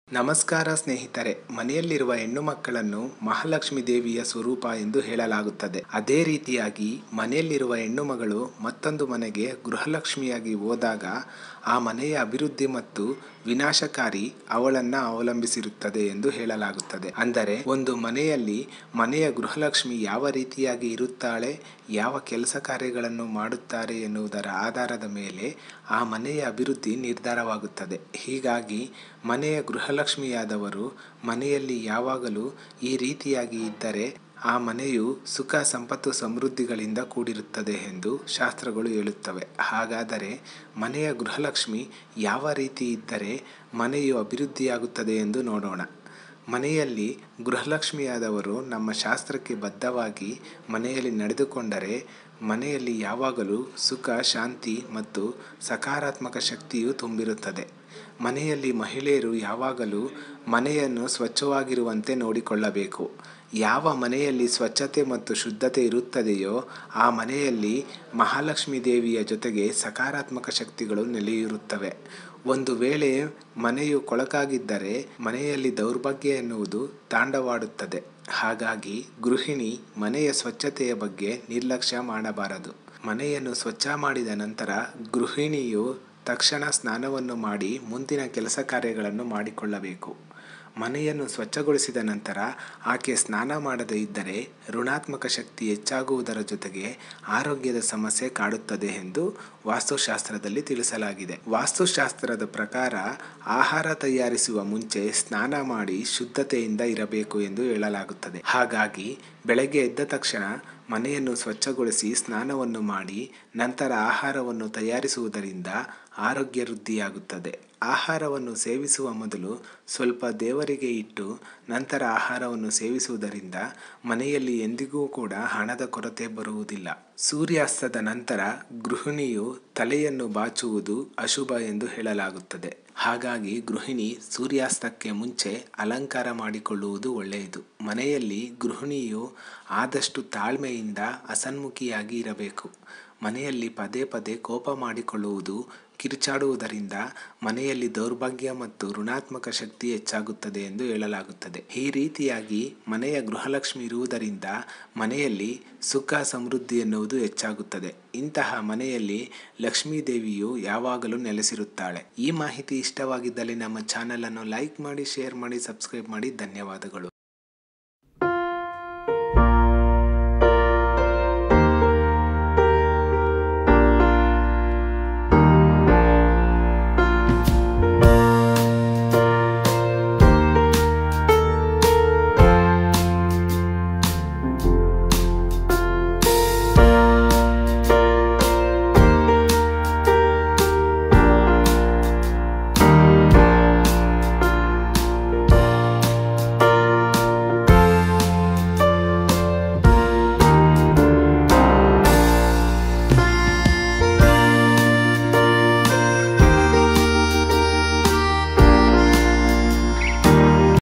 ನಮಸ್ಕಾರ ಸ್ನೇಹಿತರೆ ಮನೆಯಲ್ಲಿರುವ ಹೆಣ್ಣು ಮಕ್ಕಳನ್ನು ಮಹಾಲಕ್ಷ್ಮಿ ದೇವಿಯ ಸ್ವರೂಪ ಎಂದು ಹೇಳಲಾಗುತ್ತದೆ ಅದೇ ರೀತಿಯಾಗಿ ಮನೆಯಲ್ಲಿರುವ ಹೆಣ್ಣು ಮಗಳು ಮತ್ತೊಂದು ಮನೆಗೆ ಗೃಹಲಕ್ಷ್ಮಿಯಾಗಿ ಹೋದಾಗ ಆ ಮನೆಯ ಅಭಿವೃದ್ಧಿ ಮತ್ತು ವಿನಾಶಕಾರಿ ಅವಳನ್ನ ಅವಲಂಬಿಸಿರುತ್ತದೆ ಎಂದು ಹೇಳಲಾಗುತ್ತದೆ ಅಂದರೆ ಒಂದು ಮನೆಯಲ್ಲಿ ಮನೆಯ ಗೃಹಲಕ್ಷ್ಮಿ ಯಾವ ರೀತಿಯಾಗಿ ಇರುತ್ತಾಳೆ ಯಾವ ಕೆಲಸ ಕಾರ್ಯಗಳನ್ನು ಮಾಡುತ್ತಾರೆ ಎನ್ನುವುದರ ಆಧಾರದ ಮೇಲೆ ಆ ಮನೆಯ ಅಭಿವೃದ್ಧಿ ನಿರ್ಧಾರವಾಗುತ್ತದೆ ಹೀಗಾಗಿ ಮನೆಯ ಗೃಹಲಕ್ಷ್ಮಿಯಾದವರು ಮನೆಯಲ್ಲಿ ಯಾವಾಗಲೂ ಈ ರೀತಿಯಾಗಿ ಇದ್ದರೆ ಆ ಮನೆಯು ಸುಖ ಸಂಪತ್ತು ಸಮೃದ್ಧಿಗಳಿಂದ ಕೂಡಿರುತ್ತದೆ ಎಂದು ಶಾಸ್ತ್ರಗಳು ಹೇಳುತ್ತವೆ ಹಾಗಾದರೆ ಮನೆಯ ಗೃಹಲಕ್ಷ್ಮಿ ಯಾವ ರೀತಿ ಇದ್ದರೆ ಮನೆಯು ಅಭಿವೃದ್ಧಿಯಾಗುತ್ತದೆ ಎಂದು ನೋಡೋಣ ಮನೆಯಲ್ಲಿ ಗೃಹಲಕ್ಷ್ಮಿಯಾದವರು ನಮ್ಮ ಶಾಸ್ತ್ರಕ್ಕೆ ಬದ್ಧವಾಗಿ ಮನೆಯಲ್ಲಿ ನಡೆದುಕೊಂಡರೆ ಮನೆಯಲ್ಲಿ ಯಾವಾಗಲೂ ಸುಖ ಶಾಂತಿ ಮತ್ತು ಸಕಾರಾತ್ಮಕ ಶಕ್ತಿಯು ತುಂಬಿರುತ್ತದೆ ಮನೆಯಲ್ಲಿ ಮಹಿಳೆಯರು ಯಾವಾಗಲೂ ಮನೆಯನ್ನು ಸ್ವಚ್ಛವಾಗಿರುವಂತೆ ನೋಡಿಕೊಳ್ಳಬೇಕು ಯಾವ ಮನೆಯಲ್ಲಿ ಸ್ವಚ್ಛತೆ ಮತ್ತು ಶುದ್ಧತೆ ಇರುತ್ತದೆಯೋ ಆ ಮನೆಯಲ್ಲಿ ಮಹಾಲಕ್ಷ್ಮಿ ದೇವಿಯ ಜೊತೆಗೆ ಸಕಾರಾತ್ಮಕ ಶಕ್ತಿಗಳು ನೆಲೆಯೂರುತ್ತವೆ ಒಂದು ವೇಳೆ ಮನೆಯು ಕೊಳಕಾಗಿದ್ದರೆ ಮನೆಯಲ್ಲಿ ದೌರ್ಭಾಗ್ಯ ಎನ್ನುವುದು ತಾಂಡವಾಡುತ್ತದೆ ಹಾಗಾಗಿ ಗೃಹಿಣಿ ಮನೆಯ ಸ್ವಚ್ಛತೆಯ ಬಗ್ಗೆ ನಿರ್ಲಕ್ಷ್ಯ ಮಾಡಬಾರದು ಮನೆಯನ್ನು ಸ್ವಚ್ಛ ಮಾಡಿದ ನಂತರ ಗೃಹಿಣಿಯು ತಕ್ಷಣ ಸ್ನಾನವನ್ನು ಮಾಡಿ ಮುಂದಿನ ಕೆಲಸ ಕಾರ್ಯಗಳನ್ನು ಮಾಡಿಕೊಳ್ಳಬೇಕು ಮನೆಯನ್ನು ಸ್ವಚ್ಛಗೊಳಿಸಿದ ನಂತರ ಆಕೆ ಸ್ನಾನ ಮಾಡದೇ ಇದ್ದರೆ ಋಣಾತ್ಮಕ ಶಕ್ತಿ ಹೆಚ್ಚಾಗುವುದರ ಜೊತೆಗೆ ಆರೋಗ್ಯದ ಸಮಸ್ಯೆ ಕಾಡುತ್ತದೆ ಎಂದು ವಾಸ್ತುಶಾಸ್ತ್ರದಲ್ಲಿ ತಿಳಿಸಲಾಗಿದೆ ವಾಸ್ತುಶಾಸ್ತ್ರದ ಪ್ರಕಾರ ಆಹಾರ ತಯಾರಿಸುವ ಮುಂಚೆ ಸ್ನಾನ ಮಾಡಿ ಶುದ್ಧತೆಯಿಂದ ಇರಬೇಕು ಎಂದು ಹೇಳಲಾಗುತ್ತದೆ ಹಾಗಾಗಿ ಬೆಳಗ್ಗೆ ಎದ್ದ ತಕ್ಷಣ ಮನೆಯನ್ನು ಸ್ವಚ್ಛಗೊಳಿಸಿ ಸ್ನಾನವನ್ನು ಮಾಡಿ ನಂತರ ಆಹಾರವನ್ನು ತಯಾರಿಸುವುದರಿಂದ ಆರೋಗ್ಯ ವೃದ್ಧಿಯಾಗುತ್ತದೆ ಆಹಾರವನ್ನು ಸೇವಿಸುವ ಮೊದಲು ಸ್ವಲ್ಪ ದೇವರಿಗೆ ಇಟ್ಟು ನಂತರ ಆಹಾರವನ್ನು ಸೇವಿಸುವುದರಿಂದ ಮನೆಯಲ್ಲಿ ಎಂದಿಗೂ ಕೂಡ ಹಣದ ಕೊರತೆ ಬರುವುದಿಲ್ಲ ಸೂರ್ಯಾಸ್ತದ ನಂತರ ಗೃಹಿಣಿಯು ತಲೆಯನ್ನು ಬಾಚುವುದು ಅಶುಭ ಎಂದು ಹೇಳಲಾಗುತ್ತದೆ ಹಾಗಾಗಿ ಗೃಹಿಣಿ ಸೂರ್ಯಾಸ್ತಕ್ಕೆ ಮುಂಚೆ ಅಲಂಕಾರ ಮಾಡಿಕೊಳ್ಳುವುದು ಒಳ್ಳೆಯದು ಮನೆಯಲ್ಲಿ ಗೃಹಿಣಿಯು ಆದಷ್ಟು ತಾಳ್ಮೆಯಿಂದ ಹಸನ್ಮುಖಿಯಾಗಿ ಇರಬೇಕು ಮನೆಯಲ್ಲಿ ಪದೇ ಪದೇ ಕೋಪ ಮಾಡಿಕೊಳ್ಳುವುದು ಕಿರುಚಾಡುವುದರಿಂದ ಮನೆಯಲ್ಲಿ ದೌರ್ಭಾಗ್ಯ ಮತ್ತು ಋಣಾತ್ಮಕ ಶಕ್ತಿ ಹೆಚ್ಚಾಗುತ್ತದೆ ಎಂದು ಹೇಳಲಾಗುತ್ತದೆ ಈ ರೀತಿಯಾಗಿ ಮನೆಯ ಗೃಹಲಕ್ಷ್ಮಿ ಇರುವುದರಿಂದ ಮನೆಯಲ್ಲಿ ಸುಖ ಸಮೃದ್ಧಿ ಎನ್ನುವುದು ಹೆಚ್ಚಾಗುತ್ತದೆ ಇಂತಹ ಮನೆಯಲ್ಲಿ ಲಕ್ಷ್ಮೀ ದೇವಿಯು ಯಾವಾಗಲೂ ನೆಲೆಸಿರುತ್ತಾಳೆ ಈ ಮಾಹಿತಿ ಇಷ್ಟವಾಗಿದ್ದಲ್ಲಿ ನಮ್ಮ ಚಾನಲನ್ನು ಲೈಕ್ ಮಾಡಿ ಶೇರ್ ಮಾಡಿ ಸಬ್ಸ್ಕ್ರೈಬ್ ಮಾಡಿ ಧನ್ಯವಾದಗಳು